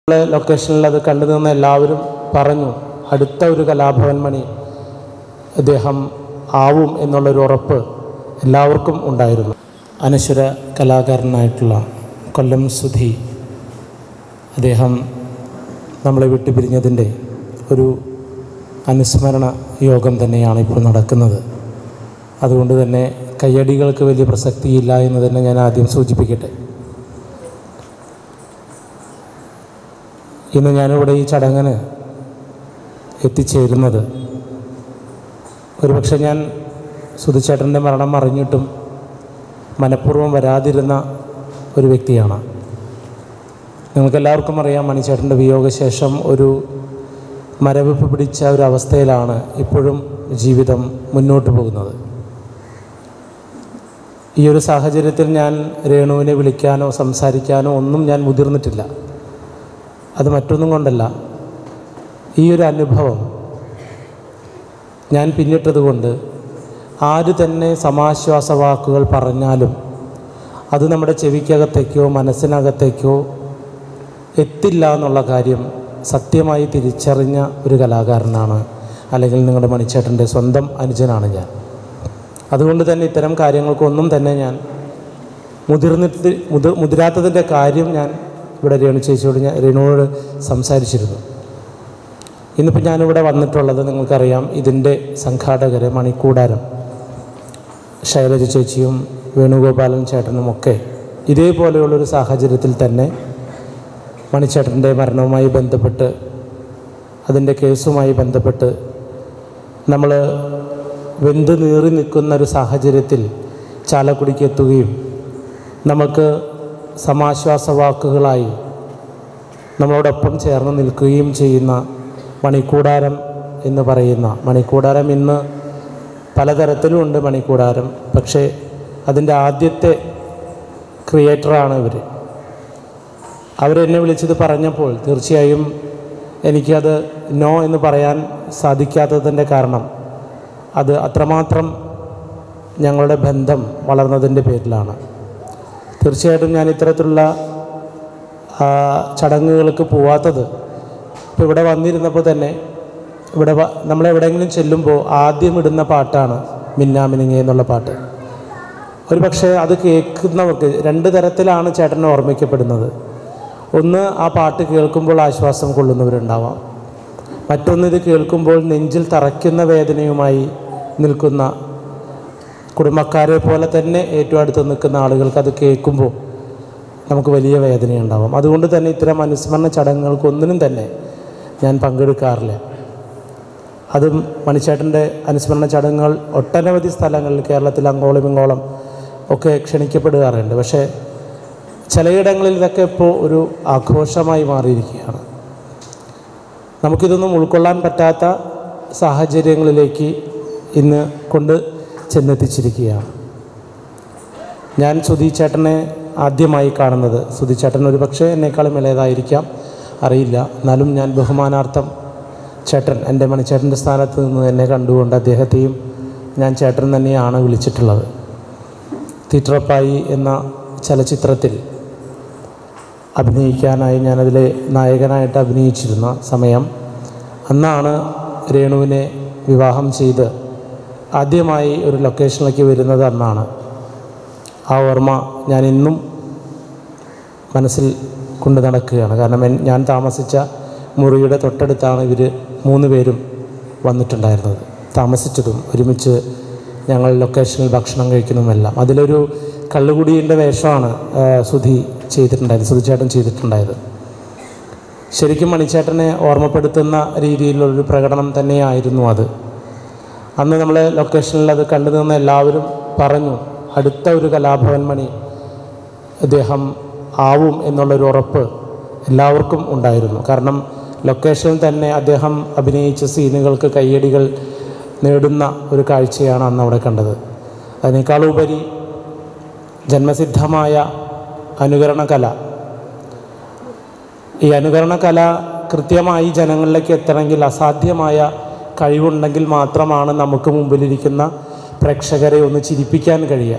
നമ്മളെ ലൊക്കേഷനിൽ അത് കണ്ടു നിന്ന എല്ലാവരും പറഞ്ഞു അടുത്ത ഒരു കലാഭവൻ മണി അദ്ദേഹം ആവും എന്നുള്ളൊരു ഉറപ്പ് എല്ലാവർക്കും ഉണ്ടായിരുന്നു അനശ്വര കലാകാരനായിട്ടുള്ള കൊല്ലം സുധി അദ്ദേഹം നമ്മളെ വിട്ടുപിരിഞ്ഞതിൻ്റെ ഒരു അനുസ്മരണ യോഗം തന്നെയാണ് ഇപ്പോൾ നടക്കുന്നത് അതുകൊണ്ട് തന്നെ കയ്യടികൾക്ക് വലിയ പ്രസക്തിയില്ല എന്ന് തന്നെ ഞാൻ ആദ്യം സൂചിപ്പിക്കട്ടെ ഇന്ന് ഞാനിവിടെ ഈ ചടങ്ങിന് എത്തിച്ചേരുന്നത് ഒരുപക്ഷെ ഞാൻ സുധിച്ചേട്ടൻ്റെ മരണം അറിഞ്ഞിട്ടും മനഃപൂർവ്വം വരാതിരുന്ന ഒരു വ്യക്തിയാണ് നിങ്ങൾക്കെല്ലാവർക്കും അറിയാം മണിച്ചേട്ടൻ്റെ വിയോഗശേഷം ഒരു മരവിപ്പ് പിടിച്ച ഒരു അവസ്ഥയിലാണ് ഇപ്പോഴും ജീവിതം മുന്നോട്ട് പോകുന്നത് ഈ ഒരു സാഹചര്യത്തിൽ ഞാൻ രേണുവിനെ വിളിക്കാനോ സംസാരിക്കാനോ ഒന്നും ഞാൻ മുതിർന്നിട്ടില്ല അത് മറ്റൊന്നും കൊണ്ടല്ല ഈ ഒരു അനുഭവം ഞാൻ പിന്നിട്ടതുകൊണ്ട് ആര് തന്നെ സമാശ്വാസ വാക്കുകൾ പറഞ്ഞാലും അത് നമ്മുടെ ചെവിക്കകത്തേക്കോ മനസ്സിനകത്തേക്കോ എത്തില്ല എന്നുള്ള കാര്യം സത്യമായി തിരിച്ചറിഞ്ഞ ഒരു കലാകാരനാണ് അല്ലെങ്കിൽ നിങ്ങളുടെ മണിച്ചേട്ടൻ്റെ സ്വന്തം അനുജനാണ് ഞാൻ അതുകൊണ്ട് തന്നെ ഇത്തരം കാര്യങ്ങൾക്കൊന്നും തന്നെ ഞാൻ മുതിർന്നിട്ട് മുതി മുതിരാത്തതിൻ്റെ കാര്യം ഞാൻ ഇവിടെ രേണു ചേച്ചിയോട് ഞാൻ രേണുവോട് സംസാരിച്ചിരുന്നു ഇന്നിപ്പോൾ ഞാനിവിടെ വന്നിട്ടുള്ളത് നിങ്ങൾക്കറിയാം ഇതിൻ്റെ സംഘാടകർ മണിക്കൂടാരം ശൈലജ ചേച്ചിയും വേണുഗോപാലൻ ചേട്ടനുമൊക്കെ ഇതേപോലെയുള്ളൊരു സാഹചര്യത്തിൽ തന്നെ മണിച്ചേട്ടൻ്റെ മരണവുമായി ബന്ധപ്പെട്ട് അതിൻ്റെ കേസുമായി ബന്ധപ്പെട്ട് നമ്മൾ വെന്ത് നീറി നിൽക്കുന്ന ഒരു സാഹചര്യത്തിൽ ചാലക്കുടിക്ക് എത്തുകയും നമുക്ക് സമാശ്വാസ വാക്കുകളായി നമ്മളോടൊപ്പം ചേർന്ന് നിൽക്കുകയും ചെയ്യുന്ന മണിക്കൂടാരം എന്ന് പറയുന്ന മണിക്കൂടാരം ഇന്ന് പലതരത്തിലുമുണ്ട് മണിക്കൂടാരം പക്ഷേ അതിൻ്റെ ആദ്യത്തെ ക്രിയേറ്ററാണ് ഇവർ അവരെന്നെ വിളിച്ചത് പറഞ്ഞപ്പോൾ തീർച്ചയായും എനിക്കത് നോ എന്ന് പറയാൻ സാധിക്കാത്തതിൻ്റെ കാരണം അത് അത്രമാത്രം ഞങ്ങളുടെ ബന്ധം വളർന്നതിൻ്റെ പേരിലാണ് തീർച്ചയായിട്ടും ഞാൻ ഇത്തരത്തിലുള്ള ആ, ചടങ്ങുകൾക്ക് പോവാത്തത് ഇപ്പോൾ ഇവിടെ വന്നിരുന്നപ്പോൾ തന്നെ ഇവിടെ വ- നമ്മളെവിടെയെങ്കിലും ചെല്ലുമ്പോൾ ആദ്യം ഇടുന്ന പാട്ടാണ് മിന്നാമിനിങ്ങി എന്നുള്ള പാട്ട് ഒരു പക്ഷേ അത് കേൾക്കുന്നവർക്ക് രണ്ട് തരത്തിലാണ് ചേട്ടനെ ഓർമ്മിക്കപ്പെടുന്നത് ഒന്ന് ആ പാട്ട് കേൾക്കുമ്പോൾ ആശ്വാസം കൊള്ളുന്നവരുണ്ടാവാം മറ്റൊന്ന് ഇത് കേൾക്കുമ്പോൾ നെഞ്ചിൽ തറയ്ക്കുന്ന വേദനയുമായി നിൽക്കുന്ന കുടുംബക്കാരെ പോലെ തന്നെ ഏറ്റവും അടുത്ത് നിൽക്കുന്ന ആളുകൾക്ക് അത് കേൾക്കുമ്പോൾ നമുക്ക് വലിയ വേദനയുണ്ടാവും അതുകൊണ്ട് തന്നെ ഇത്തരം അനുസ്മരണ ചടങ്ങുകൾക്കൊന്നിനും തന്നെ ഞാൻ പങ്കെടുക്കാറില്ല അതും മണിച്ചേട്ടൻ്റെ അനുസ്മരണ ചടങ്ങുകൾ ഒട്ടനവധി സ്ഥലങ്ങളിൽ കേരളത്തിൽ അങ്ങോളം ഇങ്ങോളം ഒക്കെ ക്ഷണിക്കപ്പെടുകാറുണ്ട് പക്ഷേ ചിലയിടങ്ങളിൽ ഇതൊക്കെ ഇപ്പോൾ ഒരു ആഘോഷമായി മാറിയിരിക്കുകയാണ് നമുക്കിതൊന്നും ഉൾക്കൊള്ളാൻ പറ്റാത്ത സാഹചര്യങ്ങളിലേക്ക് ഇന്ന് കൊണ്ട് ചെന്നെത്തിച്ചിരിക്കുകയാണ് ഞാൻ സുധി ചേട്ടനെ ആദ്യമായി കാണുന്നത് സുധി ചേട്ടൻ ഒരു പക്ഷേ എന്നെക്കാളും ഇളയതായിരിക്കാം അറിയില്ല എന്നാലും ഞാൻ ബഹുമാനാർത്ഥം ചേട്ടൻ എൻ്റെ മണിച്ചേട്ടൻ്റെ സ്ഥാനത്ത് നിന്ന് എന്നെ കണ്ടുകൊണ്ട് അദ്ദേഹത്തെയും ഞാൻ ചേട്ടൻ തന്നെയാണ് വിളിച്ചിട്ടുള്ളത് തീറ്ററപ്പായി എന്ന ചലച്ചിത്രത്തിൽ അഭിനയിക്കാനായി ഞാനതിലെ നായകനായിട്ട് അഭിനയിച്ചിരുന്ന സമയം അന്നാണ് രേണുവിനെ വിവാഹം ചെയ്ത് ആദ്യമായി ഒരു ലൊക്കേഷനിലേക്ക് വരുന്നത് അന്നാണ് ആ ഓർമ്മ ഞാൻ ഇന്നും മനസ്സിൽ കൊണ്ട് നടക്കുകയാണ് കാരണം എൻ- ഞാൻ താമസിച്ച മുറിയുടെ തൊട്ടടുത്താണ് ഇവർ മൂന്ന് പേരും വന്നിട്ടുണ്ടായിരുന്നത് താമസിച്ചതും ഒരുമിച്ച് ഞങ്ങൾ ലൊക്കേഷനിൽ ഭക്ഷണം കഴിക്കുന്നതുമെല്ലാം അതിലൊരു കള്ളുകുടീൻ്റെ വേഷമാണ് ആ, സുധി ചെയ്തിട്ടുണ്ടായത് സുധി ചേട്ടൻ ചെയ്തിട്ടുണ്ടായത് ശരിക്കും മണിച്ചേട്ടനെ ഓർമ്മപ്പെടുത്തുന്ന രീതിയിലുള്ളൊരു പ്രകടനം തന്നെയായിരുന്നു അത് അന്ന് നമ്മൾ ലൊക്കേഷനിൽ അത് കണ്ടു നിന്ന എല്ലാവരും പറഞ്ഞു അടുത്ത ഒരു കലാഭവൻ മണി അദ്ദേഹം ആവും എന്നുള്ളൊരു ഉറപ്പ് എല്ലാവർക്കും ഉണ്ടായിരുന്നു കാരണം ലൊക്കേഷനിൽ തന്നെ അദ്ദേഹം അഭിനയിച്ച സീനുകൾക്ക് കയ്യടികൾ നേടുന്ന ഒരു കാഴ്ചയാണ് അന്ന് അവിടെ കണ്ടത് അതിനേക്കാളുപരി ജന്മസിദ്ധമായ അനുകരണ കല ഈ അനുകരണ കല കൃത്യമായി ജനങ്ങളിലേക്ക് എത്തണമെങ്കിൽ അസാധ്യമായ കഴിവുണ്ടെങ്കിൽ മാത്രമാണ് നമുക്ക് മുമ്പിലിരിക്കുന്ന പ്രേക്ഷകരെ ഒന്ന് ചിരിപ്പിക്കാൻ കഴിയുക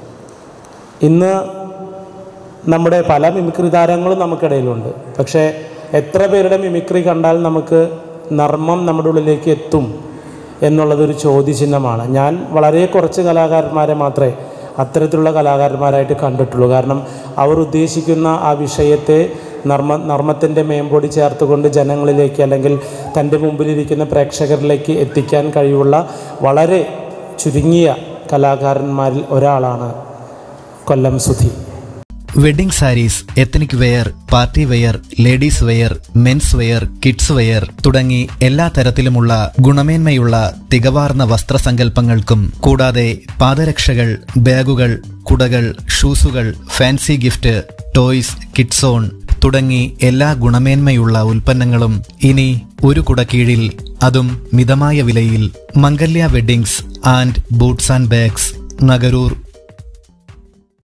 ഇന്ന് നമ്മുടെ പല മിമിക്രി താരങ്ങളും നമുക്കിടയിലുണ്ട് പക്ഷേ എത്ര പേരുടെ മിമിക്രി കണ്ടാൽ നമുക്ക് നർമ്മം നമ്മുടെ ഉള്ളിലേക്ക് എത്തും എന്നുള്ളതൊരു ചോദ്യചിഹ്നമാണ് ഞാൻ വളരെ കുറച്ച് കലാകാരന്മാരെ മാത്രമേ അത്തരത്തിലുള്ള കലാകാരന്മാരായിട്ട് കണ്ടിട്ടുള്ളൂ കാരണം അവർ ഉദ്ദേശിക്കുന്ന ആ വിഷയത്തെ നർമ്മ നർമ്മത്തിൻ്റെ മേമ്പൊടി ചേർത്തുകൊണ്ട് ജനങ്ങളിലേക്ക് അല്ലെങ്കിൽ തൻ്റെ മുമ്പിലിരിക്കുന്ന പ്രേക്ഷകരിലേക്ക് എത്തിക്കാൻ കഴിവുള്ള വളരെ ചുരുങ്ങിയ കലാകാരന്മാരിൽ ഒരാളാണ് Kollam Sudhi wedding saris ethnic wear party wear ladies wear men's wear kids wear തുടങ്ങി എല്ലാ തരത്തിലുമുള്ള ഗുണമേന്മയുള്ള തികവാർന്ന വസ്ത്രസങ്കല്പങ്ങൾക്കും കൂടാതെ പാദരക്ഷകൾ ബാഗുകൾ കുടകൾ ഷൂസുകൾ ഫാൻസി ഗിഫ്റ്റ് ടോയ്സ് കിഡ്സോൺ തുടങ്ങി എല്ലാ ഗുണമേന്മയുള്ള ഉൽപ്പന്നങ്ങളും ഇനി ഒരു കുട കീഴിൽ അതും മിതമായ വിലയിൽ Mangalya weddings and boots and bags Nagaroor